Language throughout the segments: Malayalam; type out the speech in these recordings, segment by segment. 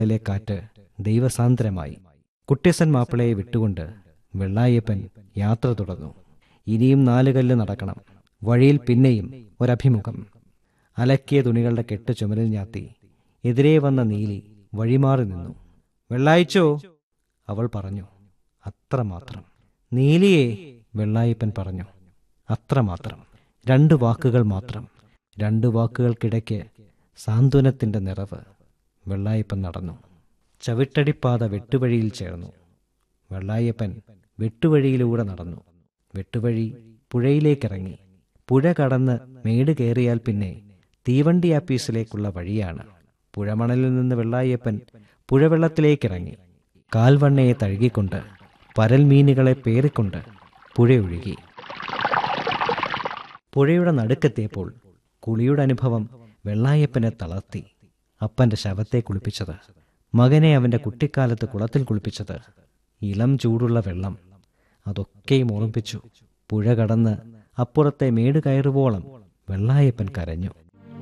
ിലെ കാറ്റ് ദൈവസാന്ദ്രമായി കുട്ടിയസൻ മാപ്പിളയെ വിട്ടുകൊണ്ട് വെള്ളായപ്പൻ യാത്ര തുടർന്നു ഇനിയും നാലുകല്ല് നടക്കണം വഴിയിൽ പിന്നെയും ഒരഭിമുഖം അലക്കിയ തുണികളുടെ കെട്ട് ചുമലിൽ ഞാത്തി എതിരെ വന്ന നീലി വഴിമാറി നിന്നു വെള്ളായിച്ചോ അവൾ പറഞ്ഞു അത്രമാത്രം നീലിയെ വെള്ളായപ്പൻ പറഞ്ഞു അത്രമാത്രം രണ്ട് വാക്കുകൾ മാത്രം രണ്ട് വാക്കുകൾക്കിടയ്ക്ക് സാന്ത്വനത്തിന്റെ നിറവ് വെള്ളായപ്പൻ നടന്നു ചവിട്ടടിപ്പാത വെട്ടുവഴിയിൽ ചേർന്നു വെള്ളായപ്പൻ വെട്ടുവഴിയിലൂടെ നടന്നു വെട്ടുവഴി പുഴയിലേക്കിറങ്ങി പുഴ കടന്ന് മേട് കയറിയാൽ പിന്നെ തീവണ്ടി ആപ്പീസിലേക്കുള്ള വഴിയാണ് പുഴമണലിൽ നിന്ന് വെള്ളായപ്പൻ പുഴവെള്ളത്തിലേക്കിറങ്ങി കാൽവണ്ണയെ തഴുകിക്കൊണ്ട് പരൽമീനുകളെ പേറിക്കൊണ്ട് പുഴയൊഴുകി പുഴയുടെ നടുക്കെത്തിയപ്പോൾ കുളിയുടെ അനുഭവം വെള്ളായപ്പനെ തളർത്തി അപ്പന്റെ ശവത്തെ കുളിപ്പിച്ചത് മകനെ അവന്റെ കുട്ടിക്കാലത്ത് കുളത്തിൽ കുളിപ്പിച്ചത് ഇളം ചൂടുള്ള വെള്ളം അതൊക്കെയും ഓർമ്മിപ്പിച്ചു പുഴ കടന്ന് അപ്പുറത്തെ മേട് കയറുവോളം വെള്ളായപ്പൻ കരഞ്ഞു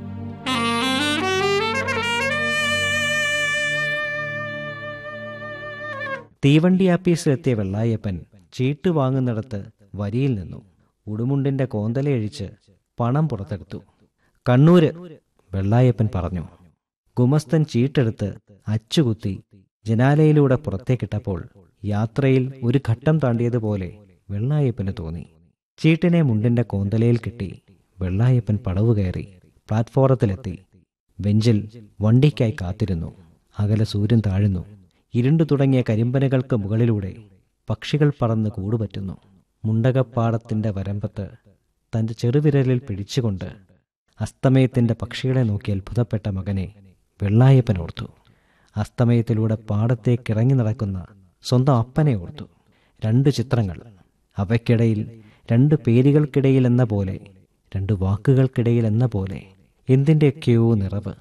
തീവണ്ടി ആപ്പീസിലെത്തിയ വെള്ളായപ്പൻ ചീട്ട് വാങ്ങുന്നിടത്ത് വരിയിൽ നിന്നു ഉടുമുണ്ടിന്റെ കോന്തലയഴിച്ച് പണം പുറത്തെടുത്തു കണ്ണൂര് വെള്ളായപ്പൻ പറഞ്ഞു ഗുമസ്തൻ ചീട്ടെടുത്ത് അച്ചുകുത്തി ജനാലയിലൂടെ പുറത്തേക്കിട്ടപ്പോൾ യാത്രയിൽ ഒരു ഘട്ടം താണ്ടിയതുപോലെ വെള്ളായപ്പന് തോന്നി ചീട്ടിനെ മുണ്ടിന്റെ കോന്തലയിൽ കിട്ടി വെള്ളായപ്പൻ പടവ് കയറി പ്ലാറ്റ്ഫോറത്തിലെത്തി ബെഞ്ചിൽ വണ്ടിക്കായി കാത്തിരുന്നു അകലെ സൂര്യൻ താഴുന്നു ഇരുണ്ടു തുടങ്ങിയ കരിമ്പനകൾക്ക് മുകളിലൂടെ പക്ഷികൾ പറന്ന് കൂടുപറ്റുന്നു മുണ്ടകപ്പാടത്തിന്റെ വരമ്പത്ത് തന്റെ ചെറുവിരലിൽ പിടിച്ചുകൊണ്ട് അസ്തമയത്തിന്റെ പക്ഷികളെ നോക്കി അത്ഭുതപ്പെട്ട മകനെ വെള്ളായപ്പൻ ഓർത്തു അസ്തമയത്തിലൂടെ പാടത്തേക്കിറങ്ങി നടക്കുന്ന സ്വന്തം അപ്പനെ ഓർത്തു രണ്ട് ചിത്രങ്ങൾ അവയ്ക്കിടയിൽ രണ്ട് പേരുകൾക്കിടയിൽ എന്ന പോലെ രണ്ട് വാക്കുകൾക്കിടയിൽ എന്ന പോലെ എന്തിൻ്റെയൊക്കെയോ നിറവ്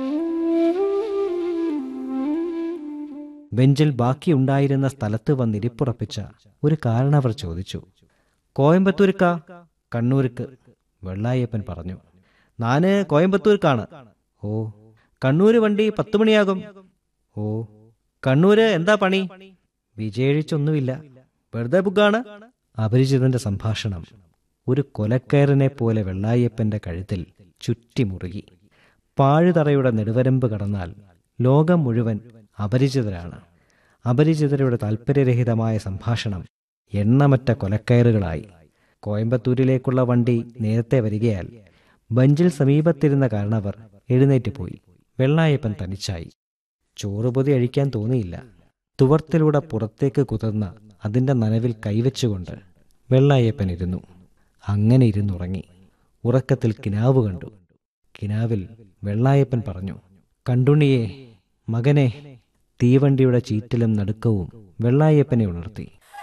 ബെഞ്ചിൽ ബാക്കിയുണ്ടായിരുന്ന സ്ഥലത്ത് വന്നിരിപ്പുറപ്പിച്ച ഒരു കാരണവർ ചോദിച്ചു കോയമ്പത്തൂർക്ക കണ്ണൂർക്ക് വെള്ളായപ്പൻ പറഞ്ഞു നാന് കോയമ്പത്തൂർക്കാണ് ഓ കണ്ണൂര് വണ്ടി പത്ത് മണിയാകും ഓ കണ്ണൂര് എന്താ പണി വിജയിച്ചൊന്നുമില്ല വെറുതെ ബുക്കാണ് അപരിചിതന്റെ സംഭാഷണം ഒരു കൊലക്കയറിനെ പോലെ വെള്ളായപ്പന്റെ കഴുത്തിൽ ചുറ്റിമുറുകി പാഴുതറയുടെ നെടുവരമ്പ് കടന്നാൽ ലോകം മുഴുവൻ അപരിചിതരാണ് അപരിചിതരുടെ താൽപ്പര്യരഹിതമായ സംഭാഷണം എണ്ണമറ്റ കൊലക്കയറുകളായി കോയമ്പത്തൂരിലേക്കുള്ള വണ്ടി നേരത്തെ വരികയാൽ ബഞ്ചിൽ സമീപത്തിരുന്ന കാരണവർ എഴുന്നേറ്റ് പോയി വെള്ളായപ്പൻ തനിച്ചായി ചോറുപൊതി അഴിക്കാൻ തോന്നിയില്ല തുവർത്തിലൂടെ പുറത്തേക്ക് കുതിർന്ന അതിന്റെ നനവിൽ കൈവച്ചുകൊണ്ട് വെള്ളായപ്പൻ ഇരുന്നു അങ്ങനെ ഇരുന്നുറങ്ങി ഉറക്കത്തിൽ കിനാവ് കണ്ടു കിനാവിൽ വെള്ളായപ്പൻ പറഞ്ഞു കണ്ടുണ്ണിയെ മകനെ തീവണ്ടിയുടെ ചീറ്റലും നടുക്കവും വെള്ളായപ്പനെ ഉണർത്തി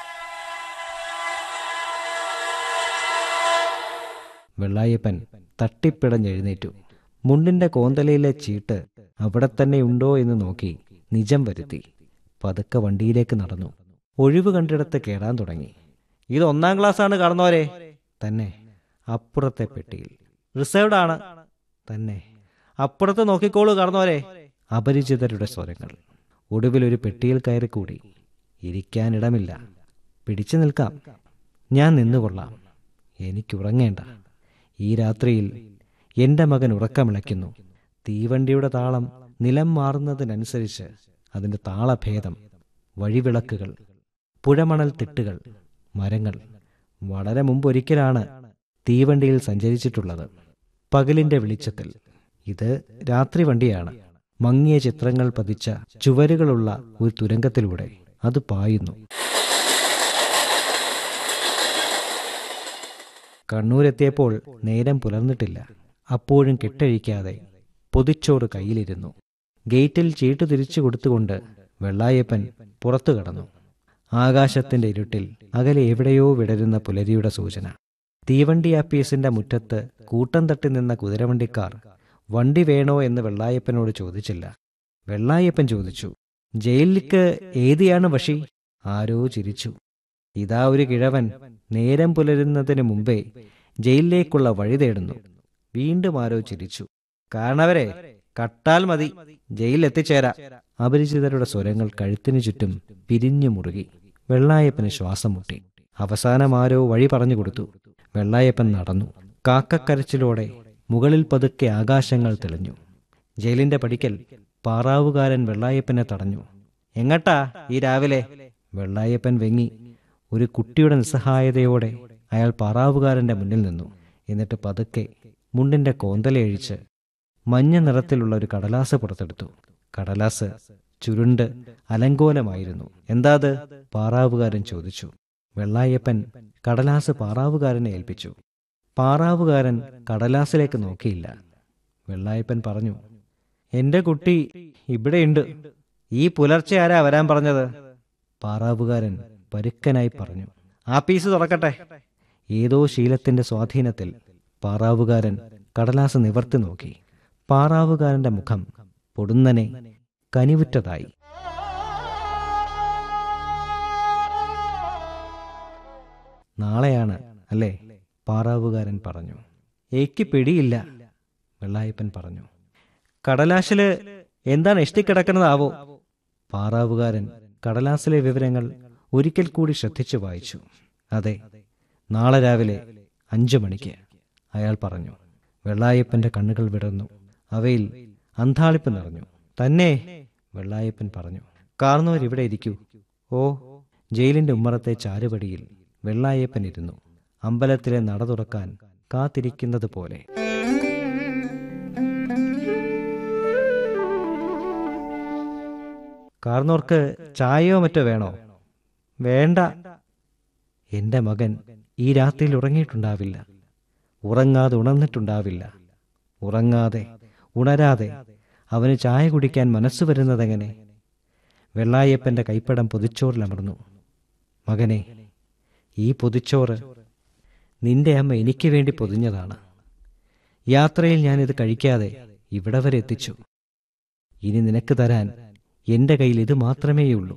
വെള്ളായപ്പൻ തട്ടിപ്പിടഞ്ഞെഴുന്നേറ്റു മുണ്ടിന്റെ കോന്തലയിലെ ചീട്ട് അവിടെ തന്നെ ഉണ്ടോ എന്ന് നോക്കി നിജം വരുത്തി പതുക്കെ വണ്ടിയിലേക്ക് നടന്നു ഒഴിവ് കണ്ടിടത്ത് കയറാൻ തുടങ്ങി ഇത് ഒന്നാം ക്ലാസ് ആണ് കടന്നോരെ തന്നെ അപ്പുറത്തെ പെട്ടിയിൽ റിസർവ്ഡ് ആണ് തന്നെ അപ്പുറത്ത് നോക്കിക്കോളൂ കടന്നോരെ അപരിചിതരുടെ സ്വരങ്ങൾ ഒടുവിൽ ഒരു പെട്ടിയിൽ കയറിക്കൂടി ഇരിക്കാനിടമില്ല പിടിച്ചു നിൽക്കാം ഞാൻ നിന്നുകൊള്ളാം എനിക്കുറങ്ങേണ്ട ഈ രാത്രിയിൽ എന്റെ മകൻ ഉറക്കമിളയ്ക്കുന്നു തീവണ്ടിയുടെ താളം നിലം മാറുന്നതിനനുസരിച്ച് അതിന്റെ താളഭേദം വഴിവിളക്കുകൾ പുഴമണൽ തിട്ടുകൾ മരങ്ങൾ വളരെ മുമ്പൊരിക്കലാണ് തീവണ്ടിയിൽ സഞ്ചരിച്ചിട്ടുള്ളത് പകലിന്റെ വെളിച്ചത്തിൽ ഇത് രാത്രി വണ്ടിയാണ് മങ്ങിയ ചിത്രങ്ങൾ പതിച്ച ചുവരുകളുള്ള ഒരു തുരങ്കത്തിലൂടെ അത് പായുന്നു കണ്ണൂരെത്തിയപ്പോൾ നേരം പുലർന്നിട്ടില്ല അപ്പോഴും കെട്ടഴിക്കാതെ പൊതിച്ചോറ് കയ്യിലിരുന്നു ഗേറ്റിൽ ചീട്ട് തിരിച്ചു കൊടുത്തുകൊണ്ട് വെള്ളായപ്പൻ പുറത്തു കടന്നു ആകാശത്തിന്റെ ഇരുട്ടിൽ അകലെ എവിടെയോ വിടരുന്ന പുലരിയുടെ സൂചന തീവണ്ടി ആപ്പീസിന്റെ മുറ്റത്ത് കൂട്ടം തട്ടി നിന്ന കുതിരവണ്ടിക്കാർ വണ്ടി വേണോ എന്ന് വെള്ളായപ്പനോട് ചോദിച്ചില്ല വെള്ളായപ്പൻ ചോദിച്ചു ജയിലിലേക്ക് ഏതിയാണ് വഷി ആരോ ചിരിച്ചു ഇതാ ഒരു കിഴവൻ നേരം പുലരുന്നതിന് മുമ്പേ ജയിലിലേക്കുള്ള വഴി തേടുന്നു വീണ്ടും ആരോ ചിരിച്ചു കാരണവരെ കട്ടാൽ മതി ജയിലിൽ എത്തിച്ചേരാ അപരിചിതരുടെ സ്വരങ്ങൾ കഴുത്തിനു ചുറ്റും പിരിഞ്ഞു മുറുകി വെള്ളായപ്പന് ശ്വാസം മുട്ടി അവസാനം ആരോ വഴി പറഞ്ഞു കൊടുത്തു വെള്ളായപ്പൻ നടന്നു കാക്കക്കരച്ചിലോടെ മുകളിൽ പതുക്കെ ആകാശങ്ങൾ തെളിഞ്ഞു ജയിലിന്റെ പടിക്കൽ പാറാവുകാരൻ വെള്ളായപ്പനെ തടഞ്ഞു എങ്ങട്ടാ ഈ രാവിലെ വെള്ളായപ്പൻ വെങ്ങി ഒരു കുട്ടിയുടെ നിസ്സഹായതയോടെ അയാൾ പാറാവുകാരന്റെ മുന്നിൽ നിന്നു എന്നിട്ട് പതുക്കെ മുണ്ടിന്റെ കോന്തലയഴിച്ച് മഞ്ഞ നിറത്തിലുള്ള ഒരു കടലാസ് പുറത്തെടുത്തു കടലാസ് ചുരുണ്ട് അലങ്കോലമായിരുന്നു എന്താത് പാറാവുകാരൻ ചോദിച്ചു വെള്ളായപ്പൻ കടലാസ് പാറാവുകാരനെ ഏൽപ്പിച്ചു പാറാവുകാരൻ കടലാസിലേക്ക് നോക്കിയില്ല വെള്ളായപ്പൻ പറഞ്ഞു എന്റെ കുട്ടി ഇവിടെയുണ്ട് ഈ പുലർച്ചെ ആരാ വരാൻ പറഞ്ഞത് പാറാവുകാരൻ പരുക്കനായി പറഞ്ഞു ആ പീസ് തുറക്കട്ടെ ഏതോ ശീലത്തിന്റെ സ്വാധീനത്തിൽ പാറാവുകാരൻ കടലാസ് നിവർത്തി നോക്കി പാറാവുകാരന്റെ മുഖം പൊടുന്നനെ കനിവുറ്റതായി നാളെയാണ് അല്ലേ പാറാവുകാരൻ പറഞ്ഞു എനിക്ക് പിടിയില്ല വെള്ളായപ്പൻ പറഞ്ഞു കടലാശില് എന്താണ് എഷ്ടിക്കിടക്കുന്നതാവോ പാറാവുകാരൻ കടലാസിലെ വിവരങ്ങൾ ഒരിക്കൽ കൂടി ശ്രദ്ധിച്ചു വായിച്ചു അതെ നാളെ രാവിലെ അഞ്ചു മണിക്ക് അയാൾ പറഞ്ഞു വെള്ളായപ്പന്റെ കണ്ണുകൾ വിടർന്നു അവയിൽ അന്താളിപ്പ് നിറഞ്ഞു തന്നെ വെള്ളായപ്പൻ പറഞ്ഞു കാർന്നവർ ഇവിടെ ഇരിക്കൂ ഓ ജയിലിന്റെ ഉമ്മറത്തെ ചാരുപടിയിൽ വെള്ളായപ്പൻ ഇരുന്നു അമ്പലത്തിലെ നട തുറക്കാൻ കാത്തിരിക്കുന്നത് പോലെ കാർന്നോർക്ക് ചായയോ മറ്റോ വേണോ വേണ്ട എന്റെ മകൻ ഈ രാത്രിയിൽ ഉറങ്ങിയിട്ടുണ്ടാവില്ല ഉറങ്ങാതെ ഉണർന്നിട്ടുണ്ടാവില്ല ഉറങ്ങാതെ ഉണരാതെ അവന് ചായ കുടിക്കാൻ മനസ്സ് വരുന്നതെങ്ങനെ വെള്ളായപ്പന്റെ കൈപ്പടം പൊതിച്ചോറിലമർന്നു മകനെ ഈ പൊതിച്ചോറ് നിന്റെ അമ്മ എനിക്ക് വേണ്ടി പൊതിഞ്ഞതാണ് യാത്രയിൽ ഞാനിത് കഴിക്കാതെ ഇവിടെ വരെ എത്തിച്ചു ഇനി നിനക്ക് തരാൻ എന്റെ കയ്യിൽ ഇത് മാത്രമേയുള്ളൂ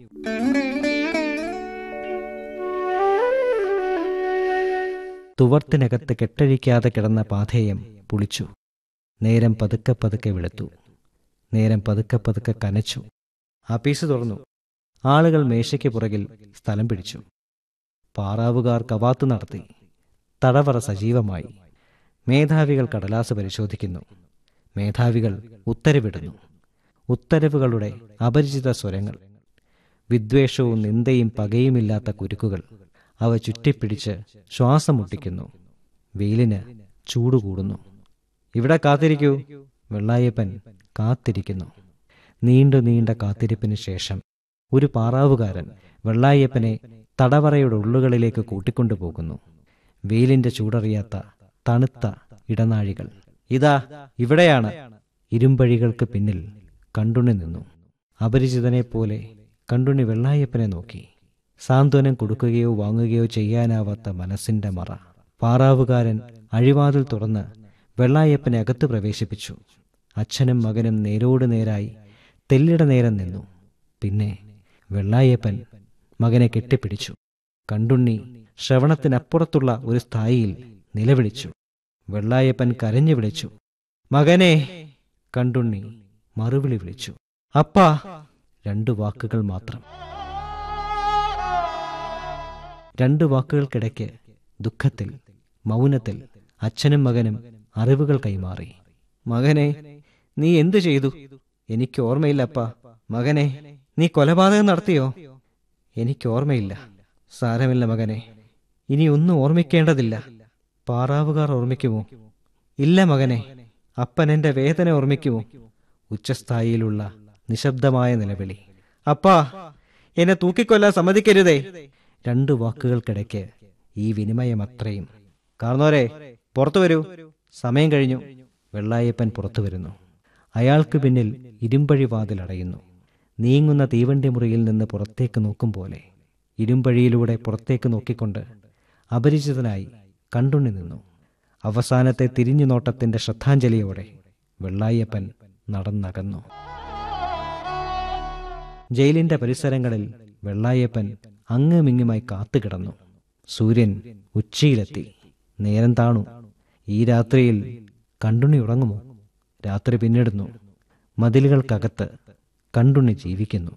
തുവർത്തിനകത്ത് കെട്ടഴിക്കാതെ കിടന്ന പാഥേയം പുളിച്ചു നേരം പതുക്കെ പതുക്കെ വെളുത്തു നേരം പതുക്കെ പതുക്കെ കനച്ചു ആപ്പീസ് തുറന്നു ആളുകൾ മേശയ്ക്ക് പുറകിൽ സ്ഥലം പിടിച്ചു പാറാവുകാർ കവാത്ത് നടത്തി തടവറ സജീവമായി മേധാവികൾ കടലാസ് പരിശോധിക്കുന്നു മേധാവികൾ ഉത്തരവിടുന്നു ഉത്തരവുകളുടെ അപരിചിത സ്വരങ്ങൾ വിദ്വേഷവും നിന്ദയും പകയുമില്ലാത്ത കുരുക്കുകൾ അവ ചുറ്റിപ്പിടിച്ച് ശ്വാസം മുട്ടിക്കുന്നു വെയിലിന് ചൂടുകൂടുന്നു ഇവിടെ കാത്തിരിക്കൂ വെള്ളായപ്പൻ കാത്തിരിക്കുന്നു നീണ്ടു നീണ്ട കാത്തിരിപ്പിന് ശേഷം ഒരു പാറാവുകാരൻ വെള്ളായപ്പനെ തടവറയുടെ ഉള്ളുകളിലേക്ക് കൂട്ടിക്കൊണ്ടുപോകുന്നു വെയിലിന്റെ ചൂടറിയാത്ത തണുത്ത ഇടനാഴികൾ ഇതാ ഇവിടെയാണ് ഇരുമ്പഴികൾക്ക് പിന്നിൽ കണ്ടുണി നിന്നു അപരിചിതനെ പോലെ കണ്ടുണി വെള്ളായപ്പനെ നോക്കി സാന്ത്വനം കൊടുക്കുകയോ വാങ്ങുകയോ ചെയ്യാനാവാത്ത മനസ്സിന്റെ മറ പാറാവുകാരൻ അഴിവാതിൽ തുറന്ന് വെള്ളായപ്പനെ അകത്ത് പ്രവേശിപ്പിച്ചു അച്ഛനും മകനും നേരോട് നേരായി തെല്ലിട നേരം നിന്നു പിന്നെ വെള്ളായപ്പൻ മകനെ കെട്ടിപ്പിടിച്ചു കണ്ടുണ്ണി ശ്രവണത്തിനപ്പുറത്തുള്ള ഒരു സ്ഥായിയിൽ നിലവിളിച്ചു വെള്ളായപ്പൻ കരഞ്ഞു വിളിച്ചു മകനെ കണ്ടുണ്ണി മറുവിളി വിളിച്ചു അപ്പാ രണ്ടു വാക്കുകൾ മാത്രം രണ്ടു വാക്കുകൾക്കിടയ്ക്ക് ദുഃഖത്തിൽ മൗനത്തിൽ അച്ഛനും മകനും അറിവുകൾ കൈമാറി മകനെ നീ എന്തു ചെയ്തു എനിക്ക് ഓർമ്മയില്ലപ്പാ മകനെ നീ കൊലപാതകം നടത്തിയോ എനിക്ക് ഓർമ്മയില്ല സാരമില്ല മകനെ ഇനി ഒന്നും ഓർമ്മിക്കേണ്ടതില്ല പാറാവുകാർ ഓർമ്മിക്കുമോ ഇല്ല മകനെ അപ്പൻ എന്റെ വേദന ഓർമ്മിക്കുമോ ഉച്ചസ്ഥായിയിലുള്ള നിശബ്ദമായ നിലവിളി അപ്പാ എന്നെ തൂക്കിക്കൊല്ലാൻ സമ്മതിക്കരുതേ രണ്ടു വാക്കുകൾക്കിടയ്ക്ക് ഈ വിനിമയം അത്രയും കാർന്നോരെ പുറത്തു വരൂ സമയം കഴിഞ്ഞു വെള്ളായപ്പൻ പുറത്തു വരുന്നു അയാൾക്ക് പിന്നിൽ ഇരുമ്പഴി വാതിൽ അടയുന്നു നീങ്ങുന്ന തീവണ്ടി മുറിയിൽ നിന്ന് പുറത്തേക്ക് നോക്കും പോലെ ഇരുമ്പഴിയിലൂടെ പുറത്തേക്ക് നോക്കിക്കൊണ്ട് അപരിചിതനായി കണ്ടുണ്ണി നിന്നു അവസാനത്തെ തിരിഞ്ഞു നോട്ടത്തിന്റെ ശ്രദ്ധാഞ്ജലിയോടെ വെള്ളായപ്പൻ നടന്നകന്നു ജയിലിന്റെ പരിസരങ്ങളിൽ വെള്ളായപ്പൻ അങ്ങുമിങ്ങുമായി കാത്തുകിടന്നു സൂര്യൻ ഉച്ചയിലെത്തി നേരം താണു ഈ രാത്രിയിൽ കണ്ടുണി ഉറങ്ങുമോ രാത്രി പിന്നിടുന്നു മതിലുകൾക്കകത്ത് കണ്ടുണ്ണി ജീവിക്കുന്നു